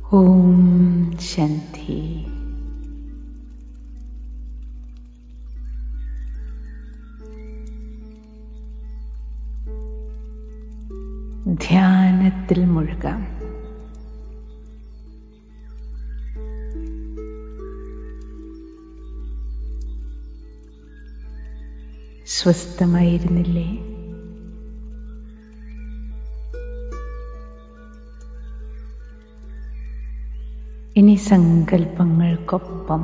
ഓം ശാന്തി ധ്യാനത്തിൽ മുഴുകാം സ്വസ്ഥമായിരുന്നില്ലേ ഇനി സങ്കല്പങ്ങൾക്കൊപ്പം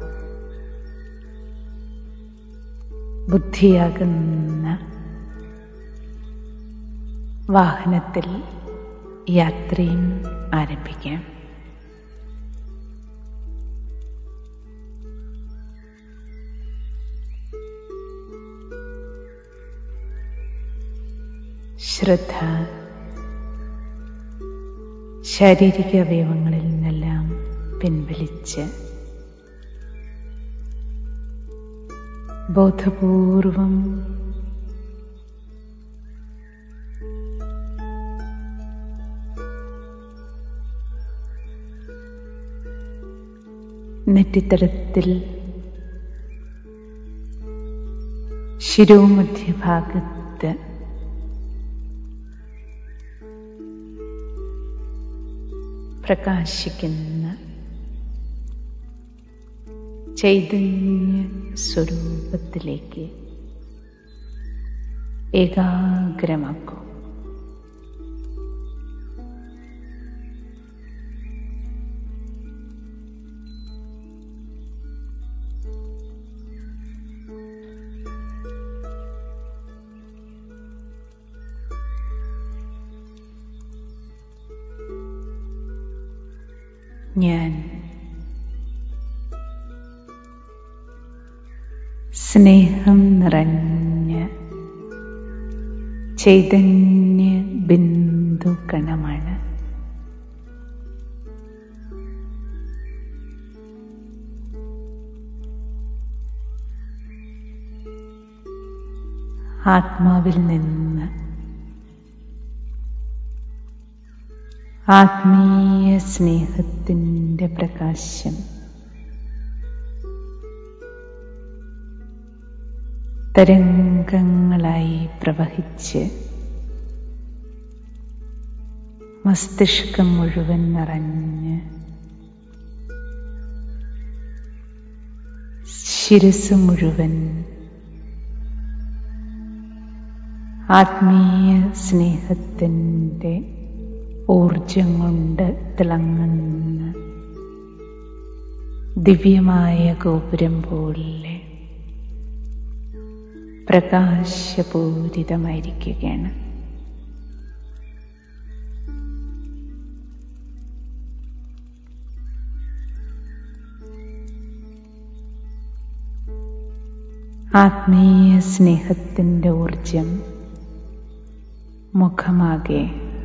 ബുദ്ധിയാകുന്ന വാഹനത്തിൽ യാത്രയും ആരംഭിക്കാം ശ്രദ്ധ ശാരീരിക അവയവങ്ങളിൽ നിന്നെല്ലാം പിൻവലിച്ച് ബോധപൂർവം നെറ്റിത്തടത്തിൽ ശിരോമധ്യഭാഗത്ത് പ്രകാശിക്കുന്ന ചൈതന്യ സ്വരൂപത്തിലേക്ക് ഏകാഗ്രമാക്കൂ ഞാൻ സ്നേഹം നിറഞ്ഞ ചൈതന്യ ബിന്ദു കണമാണ് ആത്മാവിൽ നിന്ന് ആത്മീയ സ്നേഹത്തിൻ്റെ പ്രകാശം തരംഗങ്ങളായി പ്രവഹിച്ച് മസ്തിഷ്കം മുഴുവൻ നിറഞ്ഞ് ശിരസ് മുഴുവൻ ആത്മീയ സ്നേഹത്തിൻ്റെ ഊർജം കൊണ്ട് തിളങ്ങുന്ന ദിവ്യമായ ഗോപുരം പോലെ പ്രകാശപൂരിതമായിരിക്കുകയാണ് ആത്മീയ സ്നേഹത്തിൻ്റെ ഊർജം മുഖമാകെ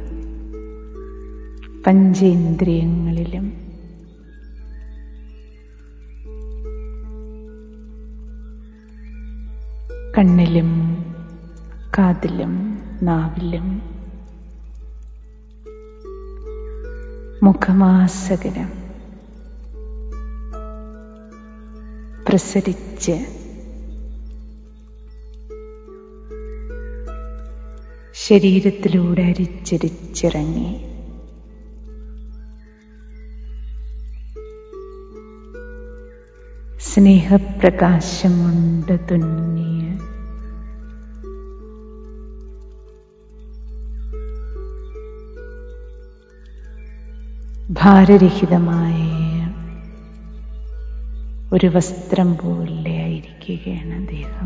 പഞ്ചേന്ദ്രിയങ്ങളിലും കണ്ണിലും കാതിലും നാവിലും മുഖമാസകരം പ്രസരിച്ച് ശരീരത്തിലൂടെ അരിച്ചരിച്ചിറങ്ങി സ്നേഹപ്രകാശം കൊണ്ട് തുന്നിയ ഭാരരഹിതമായ ഒരു വസ്ത്രം പോലെ ആയിരിക്കുകയാണ് ദേഹം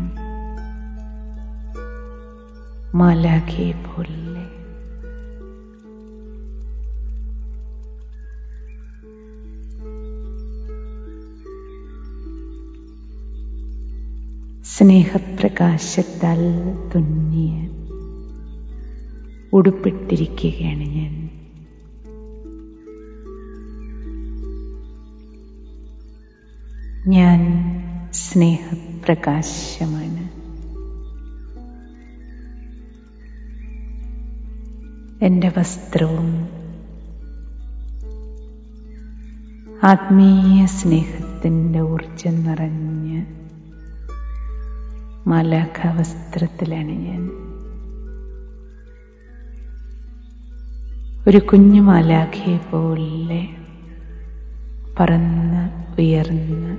മാലാഖയെ പോലെ സ്നേഹപ്രകാശത്താൽ തുന്നിയ ഉടുപ്പിട്ടിരിക്കുകയാണ് ഞാൻ ഞാൻ സ്നേഹപ്രകാശമാണ് എൻ്റെ വസ്ത്രവും ആത്മീയ സ്നേഹത്തിൻ്റെ ഊർജം നിറഞ്ഞ് മലക വസ്ത്രത്തിലാണ് ഞാൻ ഒരു കുഞ്ഞു മാലാഖയെ പോലെ പറന്ന് ഉയർന്ന്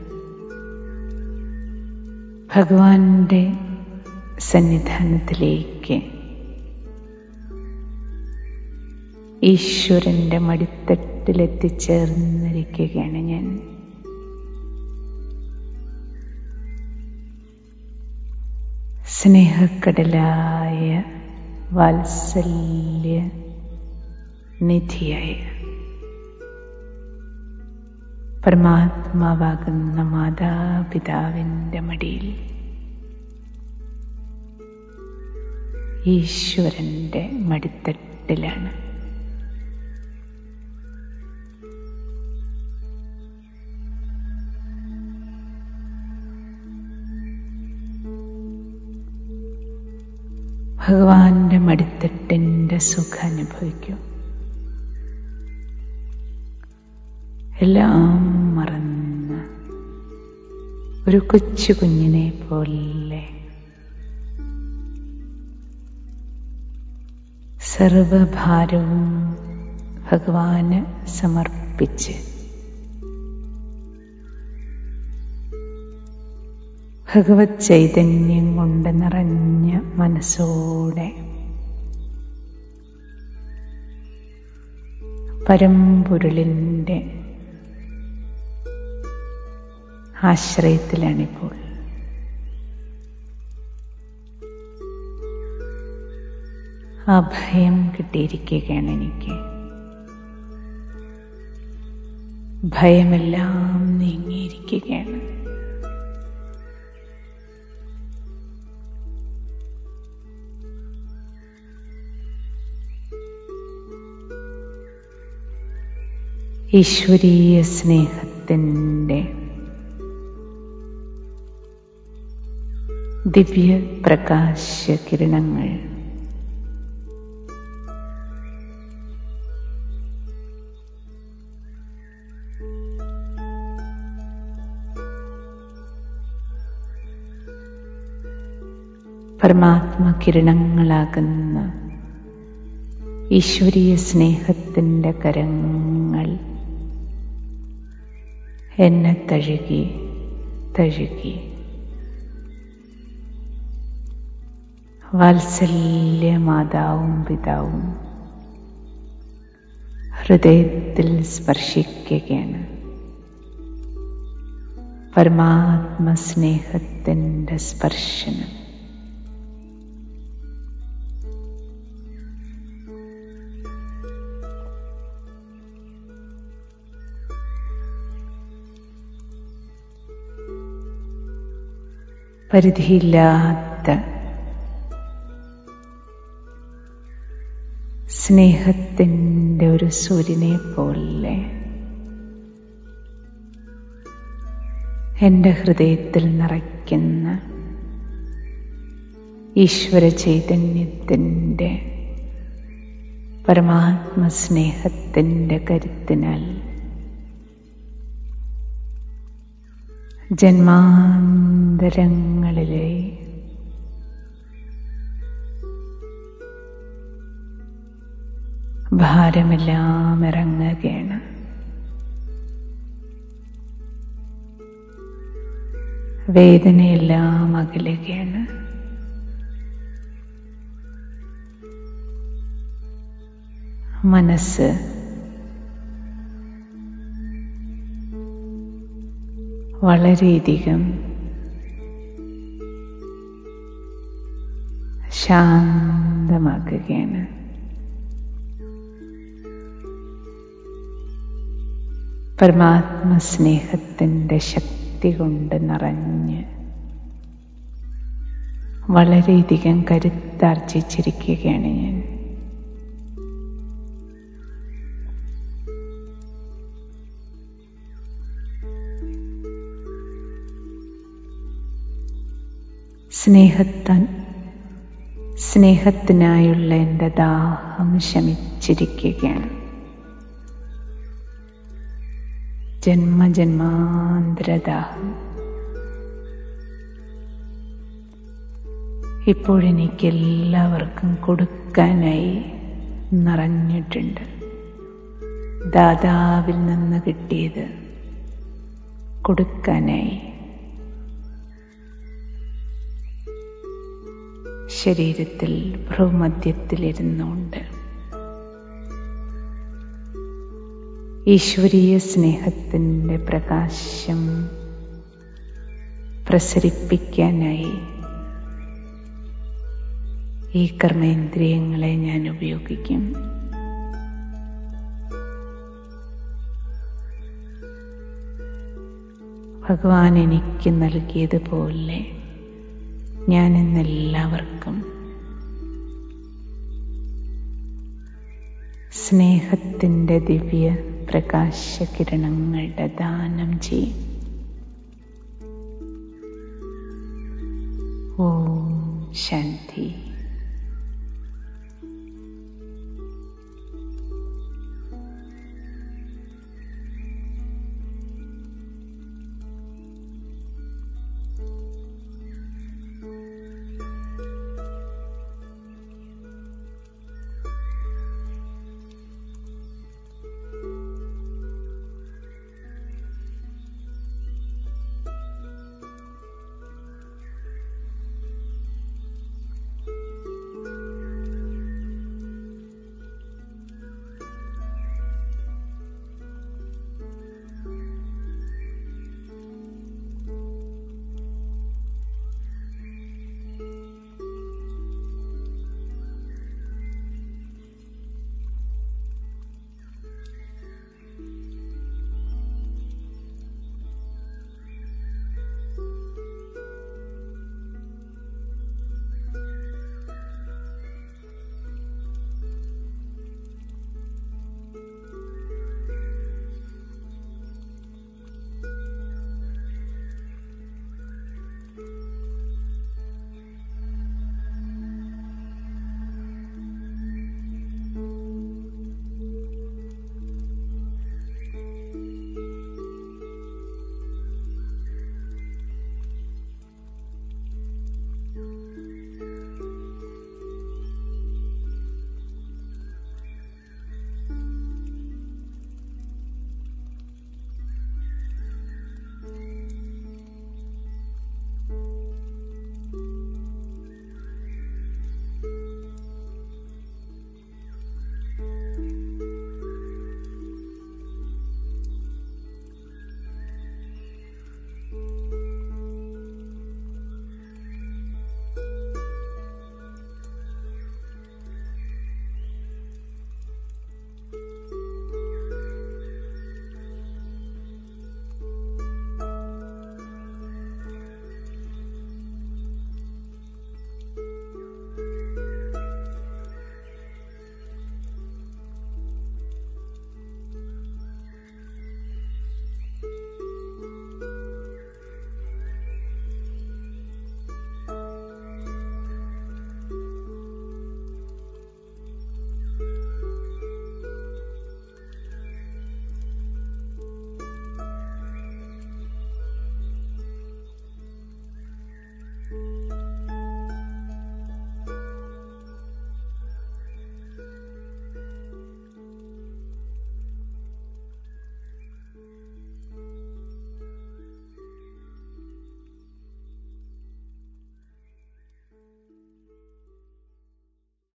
ഭഗവാന്റെ സന്നിധാനത്തിലേക്ക് ഈശ്വരന്റെ മടിത്തട്ടിലെത്തിച്ചേർന്നിരിക്കുകയാണ് ഞാൻ സ്നേഹക്കടലായ വാത്സല്യ നിധിയായ പരമാത്മാവാകുന്ന മാതാപിതാവിൻ്റെ മടിയിൽ ഈശ്വരൻ്റെ മടിത്തട്ടിലാണ് ഭഗവാന്റെ മടിത്തട്ടിൻ്റെ സുഖം അനുഭവിക്കൂ എല്ലാം മറന്ന് ഒരു കൊച്ചു കുഞ്ഞിനെ പോലെ സർവഭാരവും ഭഗവാന് സമർപ്പിച്ച് ഭഗവത് ചൈതന്യം കൊണ്ട് നിറഞ്ഞ മനസ്സോടെ പരമ്പൊരുളിൻ്റെ ആശ്രയത്തിലാണിപ്പോൾ അഭയം കിട്ടിയിരിക്കുകയാണ് എനിക്ക് ഭയമെല്ലാം നീങ്ങിയിരിക്കുകയാണ് ഈശ്വരീയ സ്നേഹത്തിൻ്റെ ദിവ്യ പ്രകാശ കിരണങ്ങൾ പരമാത്മകിരണങ്ങളാകുന്ന ഈശ്വരീയ സ്നേഹത്തിൻ്റെ കരങ്ങൾ എന്നെ തഴുകി തഴുകി വാത്സല്യ മാതാവും പിതാവും ഹൃദയത്തിൽ സ്പർശിക്കുകയാണ് പരമാത്മസ്നേഹത്തിൻ്റെ സ്പർശനം പരിധിയില്ലാത്ത സ്നേഹത്തിൻ്റെ ഒരു സൂര്യനെ പോലെ എൻ്റെ ഹൃദയത്തിൽ നിറയ്ക്കുന്ന ഈശ്വര ചൈതന്യത്തിൻ്റെ പരമാത്മസ്നേഹത്തിൻ്റെ കരുത്തിനാൽ ജന്മാന്തരങ്ങളിലെ ഭാരമെല്ലാം ഇറങ്ങുകയാണ് വേദനയെല്ലാം അകലുകയാണ് മനസ്സ് വളരെയധികം ശാന്തമാക്കുകയാണ് പരമാത്മസ്നേഹത്തിൻ്റെ ശക്തി കൊണ്ട് നിറഞ്ഞ് വളരെയധികം കരുത്താർജിച്ചിരിക്കുകയാണ് ഞാൻ സ്നേഹത്താൻ സ്നേഹത്തിനായുള്ള എൻ്റെ ദാഹം ശമിച്ചിരിക്കുകയാണ് ജന്മജന്മാന്തരദാഹം ഇപ്പോഴെനിക്ക് എല്ലാവർക്കും കൊടുക്കാനായി നിറഞ്ഞിട്ടുണ്ട് ദാതാവിൽ നിന്ന് കിട്ടിയത് കൊടുക്കാനായി ശരീരത്തിൽ ഭ്രൂമധ്യത്തിലിരുന്നുകൊണ്ട് ഈശ്വരീയ സ്നേഹത്തിൻ്റെ പ്രകാശം പ്രസരിപ്പിക്കാനായി ഈ കർമ്മേന്ദ്രിയങ്ങളെ ഞാൻ ഉപയോഗിക്കും ഭഗവാൻ എനിക്ക് നൽകിയതുപോലെ ഞാൻ ഇന്നെല്ലാവർക്കും സ്നേഹത്തിൻ്റെ ദിവ്യ പ്രകാശകിരണങ്ങളുടെ ദാനം ചെയ്യും